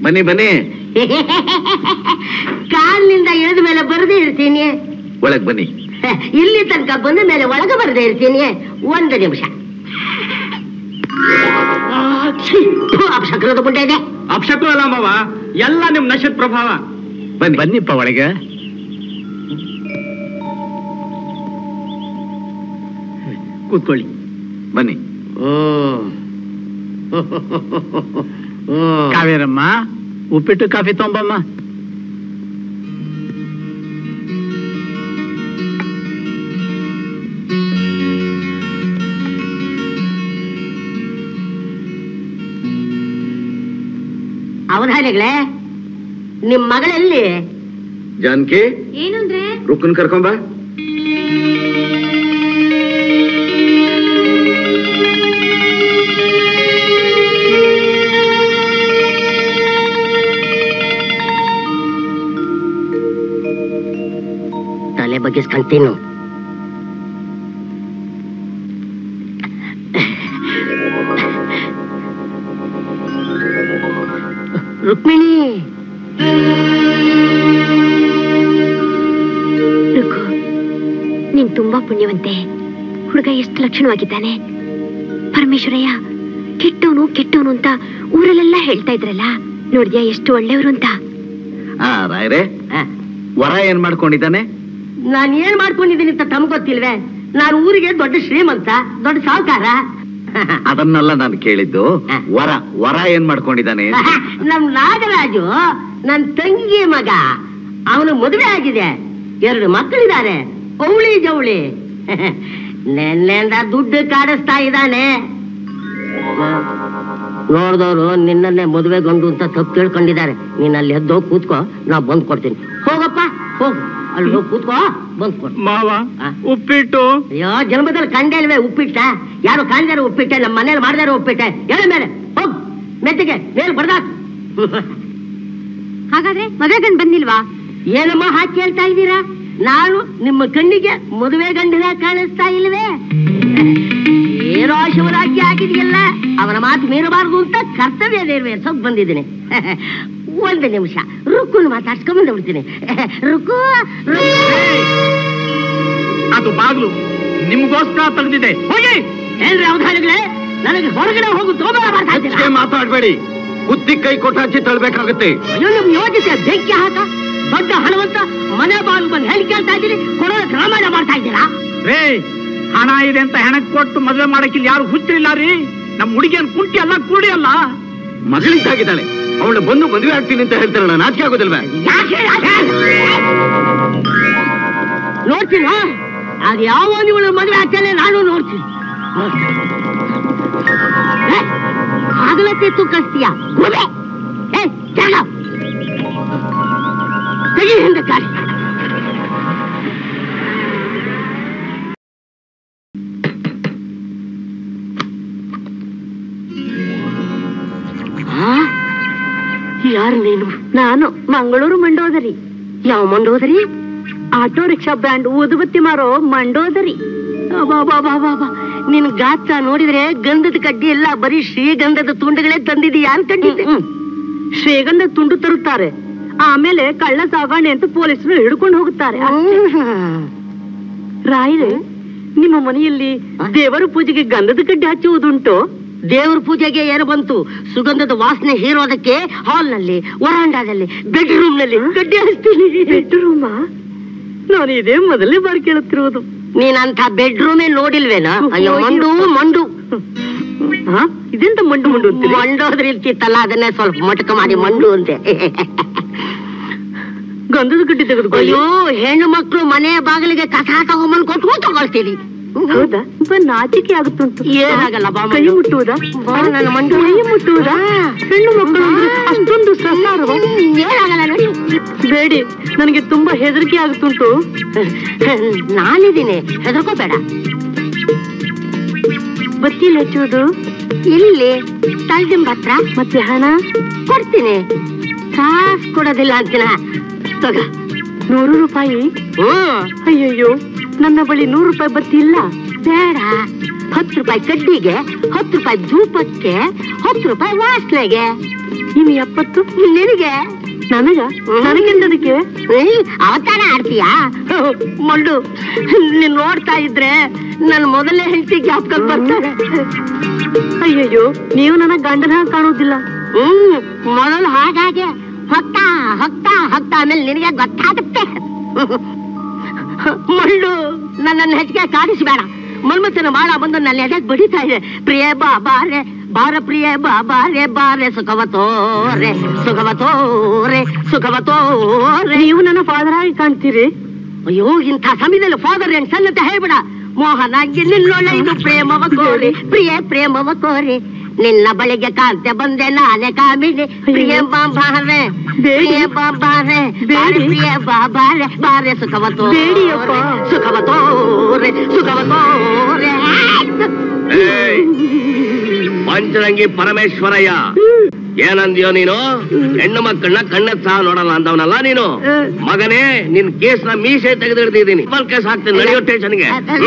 ಬನ್ನಿ ಬನ್ನಿ ಕಾಲಿನಿಂದ ಇಳಿದ ಮೇಲೆ ಬರದೇ ಇರ್ತೀನಿ ಒಳಗ್ ಬನ್ನಿ ಇಲ್ಲಿ ತನಕ ಬಂದ ಮೇಲೆ ಒಳಗೆ ಬರದೇ ಇರ್ತೀನಿ ಒಂದು ನಿಮಿಷ ಅಪಶಕ್ರದ ಗುಡ್ಡ ಇದೆ ಅಪ್ಶಕು ಅಲ್ಲ ಮಾವ ಎಲ್ಲ ನಿಮ್ ನಶದ ಪ್ರಭಾವ ಬನ್ನಿ ಬನ್ನಿಪ್ಪ ಒಳಗೆ ಕೂತ್ಕೊಳ್ಳಿ ಬನ್ನಿ ಕಾವೇರಮ್ಮ ಉಪ್ಪಿಟ್ಟು ಕಾಫಿ ತೊಂಬಮ್ಮ ಅವಧಾನಿಗಳೇ ನಿಮ್ ಮಗಳಲ್ಲಿ ಜಾನಕಿ ಏನಂದ್ರೆ ರುಕ್ಕನ್ ಕರ್ಕೊಂಬ ತಲೆ ಬಗ್ಗಿಸ್ಕೊಂತೀನಿ ರುಕ್ಮಿಣಿ ರುಕು ನೀನ್ ತುಂಬಾ ಪುಣ್ಯವಂತೆ ಹುಡುಗ ಎಷ್ಟು ಲಕ್ಷಣವಾಗಿದ್ದಾನೆ ಪರಮೇಶ್ವರಯ್ಯ ಕೆಟ್ಟವನು ಕೆಟ್ಟವನು ಅಂತ ಊರಲ್ಲೆಲ್ಲ ಹೇಳ್ತಾ ಇದ್ರಲ್ಲ ನೋಡಿದ್ಯಾ ಎಷ್ಟು ಒಳ್ಳೆಯವರು ಅಂತ ಆ ರಾಯ್ರೆ ಆ, ವರ ಏನ್ ಮಾಡ್ಕೊಂಡಿದ್ದಾನೆ ನಾನ್ ಏನ್ ಮಾಡ್ಕೊಂಡಿದ್ದೀನಿ ಅಂತ ತಮ್ಗ್ ಗೊತ್ತಿಲ್ವೇ ನಾನು ಊರಿಗೆ ದೊಡ್ಡ ಶ್ರೀಮಂತ ದೊಡ್ಡ ಸಾಹುಕಾರ ಅದನ್ನೆಲ್ಲ ನಾನು ಕೇಳಿದ್ದು ಹ. ವರ ವರ ಏನ್ ಮಾಡ್ಕೊಂಡಿದ್ದಾನೆ ನಮ್ ನಾಗರಾಜು ನನ್ ತಂಗಿ ಮಗ ಅವನು ಮದುವೆ ಆಗಿದೆ ಎರಡು ಮಕ್ಕಳಿದ್ದಾರೆ ಅವಳಿ ಜವಳಿ ನೆನ್ನೆಂದ ದುಡ್ಡು ಕಾಡಿಸ್ತಾ ಇದ್ದಾನೆ ನೋಡ್ದವ್ರು ನಿನ್ನನ್ನೇ ಮದುವೆ ಗಂಡು ಅಂತ ತಪ್ಪು ತಿಳ್ಕೊಂಡಿದ್ದಾರೆ ನೀನ್ ಅಲ್ಲಿ ಎದ್ದೋಗಿ ಕೂತ್ಕೋ ನಾ ಬಂದ್ ಕೊಡ್ತೀನಿ ಹೋಗಪ್ಪ ಹೋಗು ಅಲ್ಲಿ ಹೋಗಿ ಕೂತ್ಕೋ ಬಂದ್ ಕೊಡ್ ಮಾವ ಆ? ಉಪ್ಪಿಟ್ಟು ಅಯ್ಯೋ ಜನ್ಮದಲ್ಲಿ ಕಂಡೇ ಇಲ್ವೇ ಉಪ್ಪಿಟ್ಟ ಯಾರು ಕಾಂಜಾರ ಉಪ್ಪಿಟ್ಟೆ ನಮ್ಮ ಮನೇಲಿ ಮಾಡ್ದಾರ ಉಪ್ಪಿಟ್ಟೆ ಹೇಳ ಮೇಲೆ ಹೋಗ್ ಮೆತ್ತಿಗೆ ಮೇಲ್ ಬಡ್ದಾಕ್ ಹಾಗಾದ್ರೆ ಮದುವೆ ಗಂಡ್ ಬಂದಿಲ್ವಾ ಏನಮ್ಮ ಹಾಕಿ ಹೇಳ್ತಾ ಇದ್ದೀರಾ ನಾನು ನಿಮ್ಮ ಕಣ್ಣಿಗೆ ಮದುವೆ ಗಂಡಿನ ಕಾಣಿಸ್ತಾ ಇಲ್ವೇ ಏನೋ ಶಿವರಾಜ್ಯ ಆಗಿದೆಯಲ್ಲ ಅವನ ಮಾತು ಮೀರಬಾರದು ಅಂತ ಕರ್ತವ್ಯ ನೆರವೇರ್ಸೋಕ್ ಬಂದಿದ್ದೀನಿ ಒಂದು ನಿಮಿಷ ರುಕ್ಕುನ್ ಮಾತಾಡ್ಸ್ಕೊಂಡ್ ಬಂದ್ಬಿಡ್ತೀನಿ ರುಕ್ಕು ಅದು ಬಾಗ್ಲು ನಿಮ್ಗೋಸ್ಕರ ತೆಗೆದಿದೆ ಹೋಗಿ ಏನ್ರಿ ಅವಧಾನಿಗಳೇ ನನಗೆ ಹೊರಗಡೆ ಹೋಗು ತೋಬಲ ಮಾಡ್ತಾ ಇದ್ದೀರಾ ಹೆಚ್ಚಿಗೆ ಮಾತಾಡ್ಬೇಡಿ ಕುತ್ತಿ ಕೈ ಕೊಟ್ಟಾಚಿ ತಳ್ಬೇಕಾಗುತ್ತೆ ಅಯ್ಯೋ ನಿಮ್ ಯೋಚಿಸಿ ಬೆಂಕಿ ಹಾಕ ದೊಡ್ಡ ಹಣವಂತ ಮನೆ ಬಾಗಿಲು ಬಂದು ಹೇಳಿ ಕೇಳ್ತಾ ಇದ್ದೀರಿ ಕೊಡೋದಕ್ಕೆ ರಾಮಾಯಣ ಮಾಡ್ತಾ ಇದ್ದೀರಾ ರೇ ಹಣ ಇದೆ ಅಂತ ಹೆಣಕ್ ಕೊಟ್ಟು ಮದುವೆ ಮಾಡಕ್ಕೆ ಇಲ್ಲಿ ಯಾರು ಹುಚ್ಚಿಲ್ಲ ರೀ ನಮ್ ಹುಡುಗಿಯನ್ ಕುಂಟಿ ಅಲ್ಲ ಕುರುಡಿ ಅಲ್ಲ ಮಗಳಿದ್ದಾಗಿದ್ದಾಳೆ ಅವಳ ಬಂದು ಮದುವೆ ಆಗ್ತೀನಿ ಅಂತ ಹೇಳ್ತಾರಲ್ಲ ನಾಚಿಕೆ ಆಗೋದಿಲ್ವೇ ಯಾಕೆ ಯಾಕೆ? ನೋಡ್ತೀನ ಅದು ಯಾವ ಇವಳು ಮದುವೆ ಆಗ್ತಾನೆ ನಾನು ನೋಡ್ತೀನಿ ಏ, ಹಗಲತ್ತೆ ತೂಕಸ್ತೀಯ ಗುಬೆ ಏ ಜಾಗ ತೆಗಿ ಹಿಂದೆ ಕಾಲಿ ಯಾರು ನೀನು ನಾನು ಮಂಗಳೂರು ಮಂಡೋದರಿ ಯಾವ ಮಂಡೋದ್ರಿ ಆಟೋ ರಿಕ್ಷಾ ಬ್ರ್ಯಾಂಡ್ ಊದುಬತ್ತಿ ಮಾರೋ ಮಂಡೋದರಿ ಅಬ್ಬಬ್ಬಬ್ಬಬ್ಬ. ನಿನ್ ಗಾತ್ರ ನೋಡಿದ್ರೆ ಗಂಧದ ಕಡ್ಡಿ ಎಲ್ಲ ಬರೀ ಶ್ರೀಗಂಧದ ತುಂಡುಗಳೇ ತಂದಿದೀಯ ಅನ್ಕೊಂಡಿದ್ದೆ ಶ್ರೀಗಂಧ ತುಂಡು ತರುತ್ತಾರೆ ಆಮೇಲೆ ಕಳ್ಳ ಸಾಗಣೆ ಅಂತ ಪೊಲೀಸರು ಹಿಡ್ಕೊಂಡು ಹೋಗುತ್ತಾರೆ ರಾಯರೇ ನಿಮ್ಮ ಮನೆಯಲ್ಲಿ ದೇವರ ಪೂಜೆಗೆ ಗಂಧದ ಕಡ್ಡಿ ಹಚ್ಚುವುದುಂಟು ದೇವ್ರ ಪೂಜೆಗೆ ಏನು ಬಂತು ಸುಗಂಧದ ವಾಸನೆ ಹೀರೋದಕ್ಕೆ ಹಾಲ್ ನಲ್ಲಿ ವರಾಂಡಾದಲ್ಲಿ ಬೆಡ್ರೂಮ್ ನಲ್ಲಿ ಗಡ್ಡಿ ಹಚ್ತೀನಿ ಬೆಡ್ರೂಮ ನಾನು ಇದೇ ಮೊದಲನೇ ಬಾರಿ ಕೇಳುತ್ತಿರುವುದು ನೀನಂತ ಬೆಡ್ರೂಮೇ ನೋಡಿಲ್ವೇನ ಅಯ್ಯೋ ಮಂಡು ಮಂಡು ಹಾ ಇದೆಂತ ಮಂಡು ಮಂಡು ಅಂತೀರಿ ಮಂಡೋದ್ರ ಇರ್ತಿತ್ತಲ್ಲ ಅದನ್ನೇ ಸ್ವಲ್ಪ ಮಟಕ ಮಾಡಿ ಮಂಡು ಅಂತೆ ಗಂಧದ ಕಡ್ಡಿ ತೆಗೆದುಕೊಳ್ಳಿ ಅಯ್ಯೋ ಹೆಣ್ಣು ಮಕ್ಕಳು ಮನೆ ಬಾಗಿಲಿಗೆ ಕಸ ತಗೊಂಬಂದು ಕೊಟ್ಕೊಂಡು ತಗೊಳ್ತೀರಿ ಹೌದಾ ತುಂಬಾ ನಾಚಿಕೆ ಆಗುತ್ತುಂಟು ಏನಾಗಲ್ಲ ಬಾ ಕೈ ಮಂಡು. ಮುಟ್ಟುವುದಾ ಬಾ ನನ್ನ ಮಂಡು. ಕೈ ಮುಟ್ಟುವುದಾ ಹೆಣ್ಣು ಮಕ್ಕಳು ಅಂದ್ರೆ ಅಷ್ಟೊಂದು ಸಸಾರವ ಏನಾಗಲ್ಲ ನೋಡಿ ಬೇಡಿ ನನಗೆ ತುಂಬಾ ಹೆದರಿಕೆ ಆಗುತ್ತುಂಟು ನಾನಿದ್ದೀನಿ ಹೆದರ್ಕೋಬೇಡ ಬತ್ತಿಯಲ್ಲಿ ಹಚ್ಚುವುದು ಇಲ್ಲಿ ತಳ್ದಿಂಬ ಹತ್ರ ಮತ್ತೆ ಹಣ ಕೊಡ್ತೀನಿ ಕಾಸ್ ಕೊಡೋದಿಲ್ಲ ಅಂತೀನ ತಗ ನೂರು ರೂಪಾಯಿ ಹ್ಮ್ ಅಯ್ಯಯ್ಯೋ ನನ್ನ ಬಳಿ ನೂರು ರೂಪಾಯಿ ಬತ್ತಿ ಇಲ್ಲ ಬೇಡ ಹತ್ತು ರೂಪಾಯಿ ಕಡ್ಡಿಗೆ ಹತ್ತು ರೂಪಾಯಿ ಧೂಪಕ್ಕೆ ಹತ್ತು ರೂಪಾಯಿ ವಾಸನೆಗೆ ನಿಮ್ ಎಪ್ಪತ್ತು ನಿನಗೆ ನನಗ ನನಗೆಂದದಕ್ಕೆ ಅವತಾರ ಆಡ್ತೀಯಾ ಮಂಡು ನೀನ್ ನೋಡ್ತಾ ಇದ್ರೆ ನನ್ ಮೊದಲನೇ ಹೆಂಡತಿ ಜ್ಞಾಪಕ ಬರ್ತಾರೆ ಅಯ್ಯಯ್ಯೋ ನೀವು ನನಗ್ ಗಂಡನ ಕಾಣೋದಿಲ್ಲ ಹ್ಮ್ ಮೊದಲು ಹಾಗಾಗೆ ಹೊತ್ತಾ ಹೊತ್ತಾ ಹೊತ್ತಾ ಆಮೇಲೆ ನಿನಗೆ ಗೊತ್ತಾಗುತ್ತೆ ಮಳ್ಳು ನನ್ನನ್ನು ಹೆಚ್ಚಿಗೆ ಕಾಡಿಸಬೇಡ ಮನ್ಮಥನ ಬಾಳ ಬಂದು ನನ್ನ ಎದೆಗೆ ಬಡಿತಾ ಇದೆ ಪ್ರಿಯ ಬಾ ಬಾರೆ ಬಾರ ಪ್ರಿಯ ಬಾ ಬಾರೆ ಬಾರೆ ಸುಖವತೋರೆ ಸುಖವತೋರೆ ಸುಖವತೋರೆ ನೀವು ನನ್ನ ಫಾದರ್ ಆಗಿ ಕಾಣ್ತೀರಿ ಅಯ್ಯೋ ಇಂಥ ಸಮಯದಲ್ಲಿ ಫಾದರ್ ಅಂಡ್ ಸನ್ ಅಂತ ಹೇಳ್ಬೇಡ ಮೋಹನಾಗಿ ನಿನ್ನೊಳ್ಳೆ ಇದು ಪ್ರೇಮವ ಕೋರಿ ಪ್ರಿಯ ಪ್ರೇಮವ ಕೋರಿ ನಿನ್ನ ಬಳಿಗೆ ಕಾಂತೆ ಬಂದೆ ನಾನೇ ಕಾಮಿನಿ ಪ್ರಿಯ ಬಾಬಾರೆ ಪ್ರಿಯ ಬಾಬಾರೆ ಬಾರೆ ಪ್ರಿಯ ಬಾಬಾರೆ ಬಾರೆ ಸುಖವ ಬೇಡಿಯಪ್ಪ. ತೋರೆ ಸುಖವ ತೋರೆ ಸುಖವ ತೋರೆ ಏಯ್! ಪಂಚರಂಗಿ ಪರಮೇಶ್ವರಯ್ಯ ಏನಂದ್ಯೋ ನೀನು ಹೆಣ್ಣು ಮಕ್ಕಳನ್ನ ಕಣ್ಣೆತ್ ಸಹ ನೋಡಲ್ಲ ಅಂದವನಲ್ಲ ನೀನು ಮಗನೇ ನಿನ್ ಕೇಸ್ನ ಮೀಸೆ ತೆಗೆದು ಹಿಡ್ದಿದ್ದೀನಿ ಮಲ್ ಕೇಸ್ ಹಾಕ್ತೀನಿ ನಡೆಯೋ ಸ್ಟೇಷನ್ಗೆ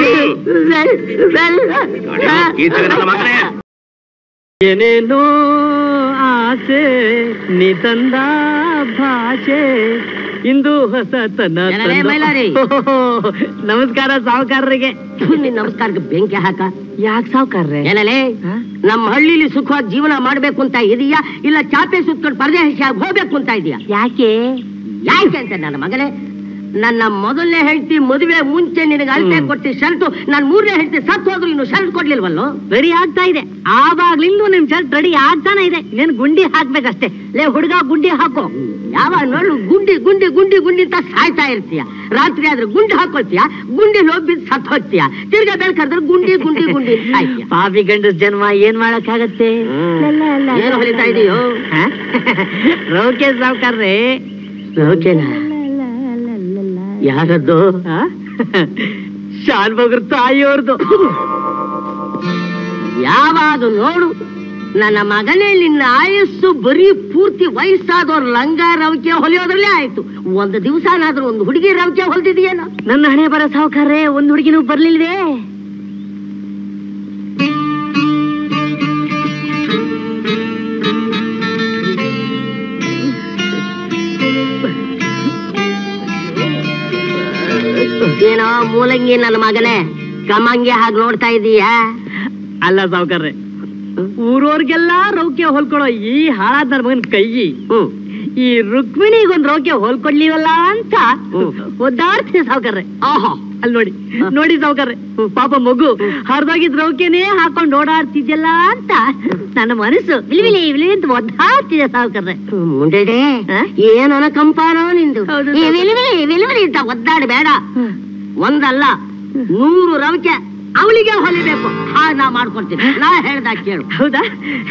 ಈ ತೆಗೆದಲ್ಲ ಮಗನೇ ಏನೇನೋ ಆಸೆ ನೀ ತಂದ ಭಾಷೆ ಇಂದು ಹೊಸತನ ಜನರೇ ತಂದ- ಮೈಲಾರಿ. ಓಹೋ, ನಮಸ್ಕಾರ ಸಾಹುಕಾರರಿಗೆ ನಿನ್ ನಮಸ್ಕಾರಕ್ಕೆ ಬೆಂಕಿ ಹಾಕ ಯಾಕೆ ಸಾಹುಕಾರ್ರೆ ಏನಲೇ ನಮ್ಮ ಹಳ್ಳಿಲಿ ಸುಖವಾದ ಜೀವನ ಮಾಡ್ಬೇಕು ಅಂತ ಇದೀಯಾ ಇಲ್ಲ ಚಾಪೆ ಸುತ್ಕೊಂಡು ಪರದೇಶ ಹೋಗ್ಬೇಕು ಅಂತ ಇದೀಯಾ ಯಾಕೆ ಯಾಕೆ ಅಂತ ನನ್ನ ಮಗನೇ ನನ್ನ ಮೊದಲನೇ ಹೆಂಡತಿ ಮದುವೆ ಮುಂಚೆ ನಿನಗೆ ಅಳತೆ ಕೊಟ್ಟಿ ಶರ್ಟು ನಾನು ಮೂರನೇ ಹೆಂಡತಿ ಸತ್ತು ಹೋದ್ರು ಇನ್ನು ಶರ್ಟ್ ಕೊಡ್ಲಿಲ್ವಲ್ಲೋ ರೆಡಿ ಆಗ್ತಾ ಇದೆ ಆವಾಗ್ಲಿಂದ ನಿಮ್ ಶರ್ಟ್ ರೆಡಿ ಆಗ್ತಾನೆ ಇದೆ ನೀನ್ ಗುಂಡಿ ಹಾಕ್ಬೇಕಷ್ಟೇ ಲೇ ಹುಡುಗ ಗುಂಡಿ ಹಾಕೋ ಯಾವ ನೋಡು ಗುಂಡಿ ಗುಂಡಿ ಗುಂಡಿ ಗುಂಡಿ ಅಂತ ಸಾಯ್ತಾ ಇರ್ತೀಯ ರಾತ್ರಿ ಆದ್ರೆ ಗುಂಡಿ ಹಾಕೊಳ್ತೀಯ ಗುಂಡಿ ಹೋಗಿ ಸತ್ತು ಹೋಗ್ತೀಯ ತಿರ್ಗಾ ಬೆಳ್ಕಂದ್ರೆ ಗುಂಡಿ ಗುಂಡಿ ಗುಂಡಿ ಅಂತ ಸಾಯ್ತೀಯ ಪಾಪಿ ಗಂಡಸ್ ಜನ್ಮ ಏನ್ ಮಾಡಕ್ಕಾಗತ್ತೆ ಏನು ಹೊಲಿತಾ ಇದೀಯೋ ರೌಕೆ ಸಾಹುಕಾರ್ರೆ ಓಕೆನಾ ಯಾರದ್ದು ಶಾನ್ ಬಗ್ರ ತಾಯಿಯವ್ರದ್ದು ಯಾವಾಗ ನೋಡು ನನ್ನ ಮಗನೇ ನಿನ್ನ ಆಯಸ್ಸು ಬರೀ ಪೂರ್ತಿ ವಯಸ್ಸಾದವ್ರ ಲಂಗ ರವಿಕೆ ಹೊಲಿಯೋದ್ರಲ್ಲೇ ಆಯ್ತು ಒಂದು ದಿವಸನಾದ್ರೂ ಒಂದು ಹುಡುಗಿ ರವಿಕೆ ಹೊಲ್ದಿದೆಯೇನೋ ನನ್ನ ಹಣೆ ಬರ ಸಾವುಕಾರ್ರೆ ಒಂದ್ ಹುಡುಗಿನೂ ಬರ್ಲಿಲ್ವೇ ಏನೋ ಮೂಲಂಗಿ ನನ್ನ ಮಗನೇ ಕಮ್ಮಂಗಿ ಹಾಗೆ ನೋಡ್ತಾ ಇದೀಯಾ ಅಲ್ಲ ಸಾವುಕಾರ್ರೆ ಊರವ್ರಿಗೆಲ್ಲ ರೌಕೆ ಹೊಲ್ಕೊಳೋ ಈ ಹಾಳಾದ ನನ್ನ ಮಗನ್ ಕೈ ಹ್ಮ್ ಈ ರುಕ್ಮಿಣಿಗೊಂದ್ ರೌಕೆ ಹೊಲ್ಕೊಡ್ಲಿವಲ್ಲ ಅಂತ ಹ್ಮ್. ಒದ್ದಾಡ್ತೀನಿ ಸಾವುಕಾರ್ರೆ ಆಹಾ ಅಲ್ಲಿ ನೋಡಿ ನೋಡಿ ಸಾವುಕಾರ್ರೆ ಪಾಪ ಮಗು ಹರಿದೋಗಿದ್ ರೌಕೆನೇ ಹಾಕೊಂಡ್ ಓಡಾಡ್ತಿದ್ಯಲ್ಲ ಅಂತ ನನ್ನ ಮನಸ್ಸು ವಿಲಿವಿಲಿ ವಿಲಿ ಅಂತ ಒದ್ದಾಡ್ತಿದೆ ಸಾವುಕಾರ್ರೆ ಮುಂಡೆಡೆ ಹ? ಏನನ ಕಂಪಾನೋ ನಿಂದು ಹೌದು. ಈ ವಿಲಿವಿಲಿ ವಿಲಿವಿಲಿ ಅಂತ ಒದ್ದಾಡಬೇಡ ಒಂದಲ್ಲ ನೂರು ರವಿಕೆ ಅವಳಿಗೆ ಹೊಲಿಬೇಕು ಹಾಗೆ ನಾ ಮಾಡ್ಕೊಡ್ತೀನಿ ನಾ ಹೇಳ್ದಾಗ ಕೇಳು ಹೌದಾ